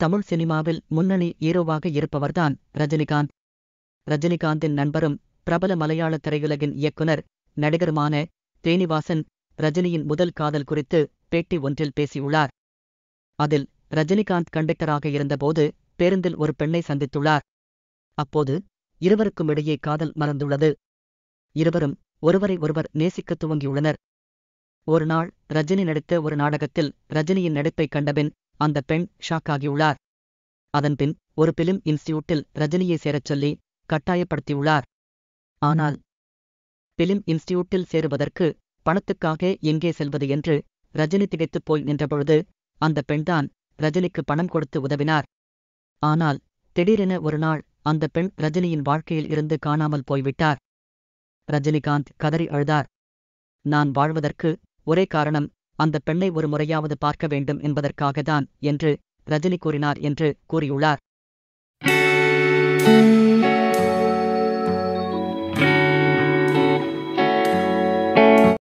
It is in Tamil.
தமிழ் சினிமாவில் முன்னணி ஹீரோவாக இருப்பவர்தான் ரஜினிகாந்த் ரஜினிகாந்தின் நண்பரும் பிரபல மலையாள திரையுலகின் இயக்குனர் நடிகருமான ஸ்ரீனிவாசன் ரஜினியின் முதல் காதல் குறித்து பேட்டி ஒன்றில் பேசியுள்ளார் அதில் ரஜினிகாந்த் கண்டக்டராக இருந்தபோது பேருந்தில் ஒரு பெண்ணை சந்தித்துள்ளார் அப்போது இருவருக்கும் இடையே காதல் மலர்ந்துள்ளது இருவரும் ஒருவரை ஒருவர் நேசிக்கத் துவங்கியுள்ளனர் ஒரு நாள் ரஜினி நடித்த ஒரு நாடகத்தில் ரஜினியின் நடிப்பைக் கண்டபின் அந்த பெண் ஷாக்காகியுள்ளார் அதன்பின் ஒரு பிலிம் இன்ஸ்டிடியூட்டில் ரஜினியை சேரச் சொல்லி கட்டாயப்படுத்தியுள்ளார் ஆனால் பிலிம் இன்ஸ்டிடியூட்டில் சேருவதற்கு பணத்துக்காக எங்கே செல்வது என்று ரஜினி திகைத்துப் போய் நின்றபொழுது அந்த பெண்தான் ரஜினிக்கு பணம் கொடுத்து உதவினார் ஆனால் திடீரென ஒரு நாள் அந்த பெண் ரஜினியின் வாழ்க்கையில் இருந்து காணாமல் போய்விட்டார் ரஜினிகாந்த் கதறி அழுதார் நான் வாழ்வதற்கு ஒரே காரணம் அந்த பெண்ணை ஒரு முறையாவது பார்க்க வேண்டும் என்பதற்காகத்தான் என்று ரஜினி கூறினார் என்று கூறியுள்ளார்